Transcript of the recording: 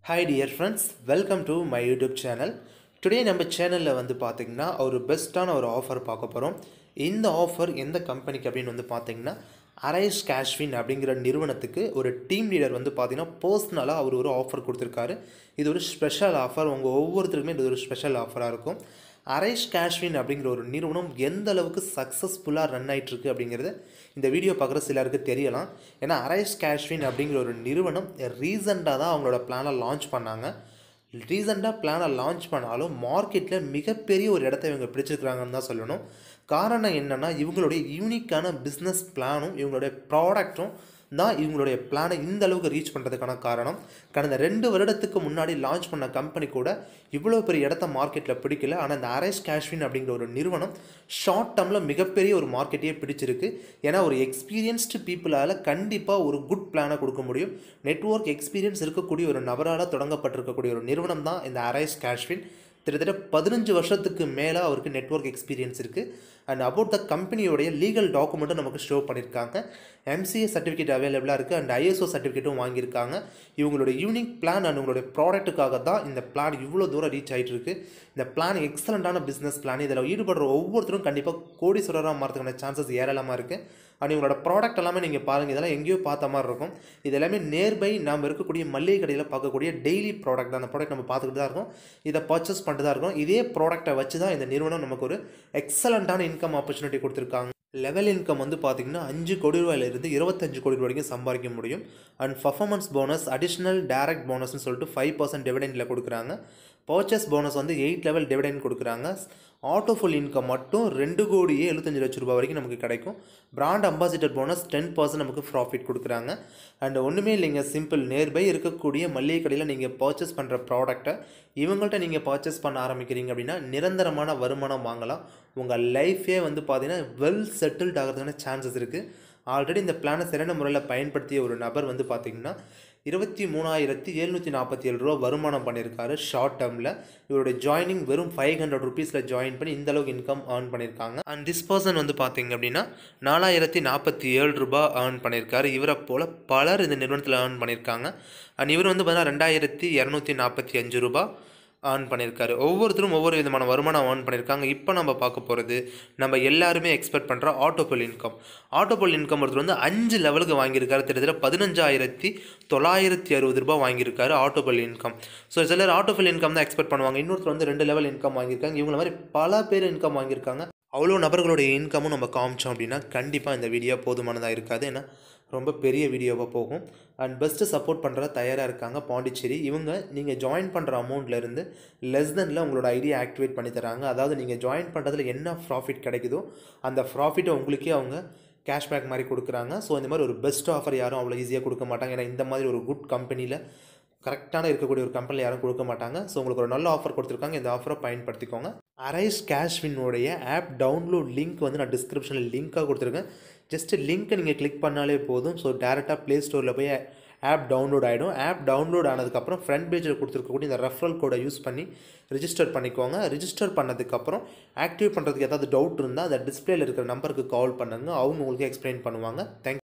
hi dear friends welcome to my YouTube channel today நம்ம சேனலில் வந்து பார்த்திங்கன்னா ஒரு பெஸ்ட்டான ஒரு ஆஃபர் பார்க்க போகிறோம் இந்த ஆஃபர் எந்த கம்பெனிக்கு அப்படின்னு வந்து பார்த்திங்கன்னா அரைஸ் கேஷ்வின் அப்படிங்கிற நிறுவனத்துக்கு ஒரு டீம் லீடர் வந்து பார்த்திங்கன்னா பர்சனலாக அவர் ஒரு ஆஃபர் கொடுத்துருக்காரு இது ஒரு ஸ்பெஷல் ஆஃபர் உங்கள் ஒவ்வொருத்தருக்குமே இது ஒரு ஸ்பெஷல் ஆஃபராக இருக்கும் அரைஸ் கேஷ்வின் அப்படிங்கிற ஒரு நிறுவனம் எந்த அளவுக்கு சக்ஸஸ்ஃபுல்லாக ரன் ஆகிட்டுருக்கு அப்படிங்கிறது இந்த வீடியோ பார்க்குற சிலருக்கு தெரியலாம் ஏன்னா அரைஸ் கேஷ்வின் அப்படிங்கிற ஒரு நிறுவனம் ரீசெண்டாக தான் அவங்களோட பிளானை லான்ச் பண்ணாங்க ரீசெண்டாக பிளானை லான்ச் பண்ணாலும் மார்க்கெட்டில் மிகப்பெரிய ஒரு இடத்த இவங்க பிடிச்சிருக்கிறாங்கன்னு தான் சொல்லணும் காரணம் என்னென்னா இவங்களுடைய யூனிக்கான பிஸ்னஸ் பிளானும் இவங்களுடைய ப்ராடக்ட்டும் தான் இவங்களுடைய பிளானை இந்த அளவுக்கு ரீச் பண்ணுறதுக்கான காரணம் கடந்த ரெண்டு வருடத்துக்கு முன்னாடி லான்ச் பண்ண கம்பெனி கூட இவ்வளோ பெரிய இடத்த மார்க்கெட்டில் பிடிக்கல ஆனால் இந்த அரேஸ் கேஷ்வின் அப்படிங்கிற ஒரு நிறுவனம் ஷார்ட் டேர்மில் மிகப்பெரிய ஒரு மார்க்கெட்டையே பிடிச்சிருக்கு ஏன்னா ஒரு எக்ஸ்பீரியன்ஸ்டு பீப்புளால் கண்டிப்பாக ஒரு குட் பிளானை கொடுக்க முடியும் நெட்ஒர்க் எக்ஸ்பீரியன்ஸ் இருக்கக்கூடிய ஒரு நபரால் தொடங்கப்பட்டிருக்கக்கூடிய ஒரு நிறுவனம் தான் இந்த அரேஸ் கேஷ்வின் கிட்டத்தட்ட பதினஞ்சு வருஷத்துக்கு மேலே அவருக்கு நெட்ஒர்க் எக்ஸ்பீரியன்ஸ் இருக்குது அண்ட் அபவுட் த கம்பெனியோடைய லீகல் டாக்குமெண்ட்டும் நமக்கு ஷோ பண்ணியிருக்காங்க எம்சிஏ சர்டிஃபிகேட் அவைலபிளாக இருக்குது அண்ட் ஐஎஸ்ஓ சர்டிஃபிகேட்டும் வாங்கியிருக்காங்க இவங்களோட யூனிக் பிளான் அண்ட் உங்களுடைய ப்ராடக்ட்டுக்காக தான் இந்த பிளான் இவ்வளோ தூரம் ரீச் ஆகிட்டு இருக்கு இந்த பிளான் எக்ஸலண்ட்டான பிஸ்னஸ் பிளான் இதில் ஈடுபடுற ஒவ்வொருத்தரும் கண்டிப்பாக கோடீஸ்வரராக மாறதுக்கான சான்சஸ் ஏராளமாக இருக்குது அண்ட் இவங்களோட ப்ராடக்ட் எல்லாமே நீங்கள் பாருங்கள் இதெல்லாம் எங்கேயோ பார்த்த மாதிரி இருக்கும் இது எல்லாமே நேர்பை நாம் இருக்கக்கூடிய மளிகை கடையில் பார்க்கக்கூடிய டெய்லி ப்ராடக்ட் தான் அந்த ப்ராடக்ட் நம்ம பார்த்துக்கிட்டு தான் இருக்கோம் இதை பர்ச்சேஸ் பண்ணிட்டு தான் இருக்கோம் இதே ப்ராடக்ட்டை வச்சு தான் இந்த நிறுவனம் நமக்கு ஒரு எக்ஸலண்ட்டான இன்கம் ஆப்பர்ச்சுனிட்டி கொடுத்துருக்காங்க லெவல் இன்கம் வந்து பார்த்திங்கன்னா அஞ்சு கோடி ரூபாயிலிருந்து இருபத்தஞ்சு கோடி ரூபாய் வரைக்கும் சம்பாதிக்க முடியும் and performance bonus additional direct போனஸ்னு சொல்லிட்டு ஃபைவ் பர்சன்ட் டிவிடெண்டில் கொடுக்குறாங்க பர்ச்சேஸ் போனஸ் வந்து எயிட் லெவல் டிவிடெண்ட் கொடுக்குறாங்க ஆட்டோ ஃபுல் இன்கம் மட்டும் ரெண்டு கோடியே எழுபத்தஞ்சு லட்ச ரூபாய் வரைக்கும் நமக்கு கிடைக்கும் brand ambassador bonus ten percent நமக்கு ப்ராஃபிட் கொடுக்குறாங்க அண்ட் ஒன்றுமே இல்லைங்க சிம்பிள் நேர்பை இருக்கக்கூடிய மளிகை கடையில் நீங்கள் பர்ச்சேஸ் பண்ணுற ப்ராடக்ட்டை இவங்கள்ட்ட நீங்கள் பர்ச்சேஸ் பண்ண ஆரம்பிக்கிறீங்க அப்படின்னா நிரந்தரமான வருமானம் வாங்கலாம் உங்கள் லைஃபே வந்து பார்த்தீங்கன்னா வெல் செட்டில்ட் ஆகிறதுக்கான சான்சஸ் இருக்குது ஆல்ரெடி இந்த பிளானை சிறந்த முறையில் பயன்படுத்திய ஒரு நபர் வந்து பார்த்திங்கன்னா இருபத்தி மூணாயிரத்தி எழுநூற்றி நாற்பத்தி ஏழு ரூபா வருமானம் பண்ணியிருக்காரு ஷார்ட் டேர்மில் இவருடைய ஜாயினிங் வெறும் ஃபைவ் ஹண்ட்ரட் ருபீஸில் ஜாயின் பண்ணி இந்த அளவுக்கு இன்கம் ஏர்ன் பண்ணியிருக்காங்க அண்ட் திஸ் பர்சன் வந்து பார்த்தீங்க அப்படின்னா நாலாயிரத்தி நாற்பத்தி ஏழு ரூபாய் ஏர்ன் பண்ணியிருக்காரு இவரை போல் பலர் இந்த நிறுவனத்தில் ஏர்ன் பண்ணியிருக்காங்க அண்ட் இவர் வந்து பார்த்தீங்கன்னா ரெண்டாயிரத்தி இரநூத்தி நாற்பத்தி அஞ்சு ரூபாய் ஏர்ன் பண்ணியிருக்காரு ஒவ்வொருத்தரும் ஒவ்வொரு விதமான வருமானம் ஏர்ன் பண்ணியிருக்காங்க இப்போ நம்ம பார்க்க போகிறது நம்ம எல்லாருமே எக்ஸ்பெக்ட் பண்ணுற ஆட்டோபோல் இன்கம் ஆட்டோபோல் இன்கம் ஒருத்தர் வந்து அஞ்சு லெவலுக்கு வாங்கியிருக்காரு கிட்டத்தட்ட பதினஞ்சாயிரத்தி தொள்ளாயிரத்தி அறுபது ரூபாய் வாங்கியிருக்காரு ஆட்டோபோல் இன்கம் ஸோ சிலர் ஆட்டோபோல் இன்கம் தான் எக்ஸ்பெக்ட் பண்ணுவாங்க இன்னொருத்தர் வந்து ரெண்டு லெவல் இன்கம் வாங்கியிருக்காங்க இவங்கள மாதிரி பல பேர் இன்கம் வாங்கியிருக்காங்க அவ்வளோ நபர்களுடைய இன்கமும் நம்ம காமிச்சோம் அப்படின்னா கண்டிப்பாக இந்த வீடியோ போதுமானதாக இருக்காது ஏன்னா ரொம்ப பெரிய வீடியோவாக போகும் அண்ட் பெஸ்ட்டு சப்போர்ட் பண்ணுற தயாராக இருக்காங்க பாண்டிச்சேரி இவங்க நீங்கள் ஜாயின் பண்ணுற அமௌண்ட்லேருந்து லெஸ் தெனில் உங்களோட ஐடியா ஆக்டிவேட் பண்ணி தராங்க அதாவது நீங்கள் ஜாயின் பண்ணுறதுல என்ன ப்ராஃபிட் கிடைக்குதோ அந்த ப்ராஃபிட்டை உங்களுக்கே அவங்க கேஷ்பேக் மாதிரி கொடுக்குறாங்க ஸோ இந்த மாதிரி ஒரு பெஸ்ட் ஆஃபர் யாரும் அவ்வளோ ஈஸியாக கொடுக்க மாட்டாங்க ஏன்னா இந்த மாதிரி ஒரு குட் கம்பெனியில் கரெக்டான இருக்கக்கூடிய ஒரு கம்பெனியில் யாரும் கொடுக்க மாட்டாங்க ஸோ உங்களுக்கு ஒரு நல்ல ஆஃபர் கொடுத்துருக்காங்க இந்த ஆஃபரை பயன்படுத்திக்கோங்க அரைஸ் கேஷ்வினுடைய ஆப் டவுன்லோட் லிங்க் வந்து நான் டிஸ்கிரிப்ஷனில் லிங்க்காக கொடுத்துருக்கேன் ஜஸ்ட்டு லிங்க்கை நீங்கள் கிளிக் பண்ணாலே போதும் ஸோ டேரெக்டாக ப்ளே ஸ்டோரில் போய் ஆப் டவுன்லோட் ஆகிடும் ஆப் டவுன்லோட் ஆனதுக்கப்புறம் ஃப்ரண்ட் பேஜில் கொடுத்துருக்கக்கூடிய இந்த ரெஃபரல் கோடை யூஸ் பண்ணி ரிஜிஸ்டர் பண்ணிக்கோங்க ரிஜிஸ்டர் பண்ணதுக்கப்புறம் ஆக்டிவேட் பண்ணுறதுக்கு ஏதாவது டவுட் இருந்தால் அந்த டிஸ்பிளேல இருக்கிற நம்பருக்கு கால் பண்ணுங்கள் அவங்க உங்களுக்கு எக்ஸ்பிளைன் பண்ணுவாங்க தேங்க்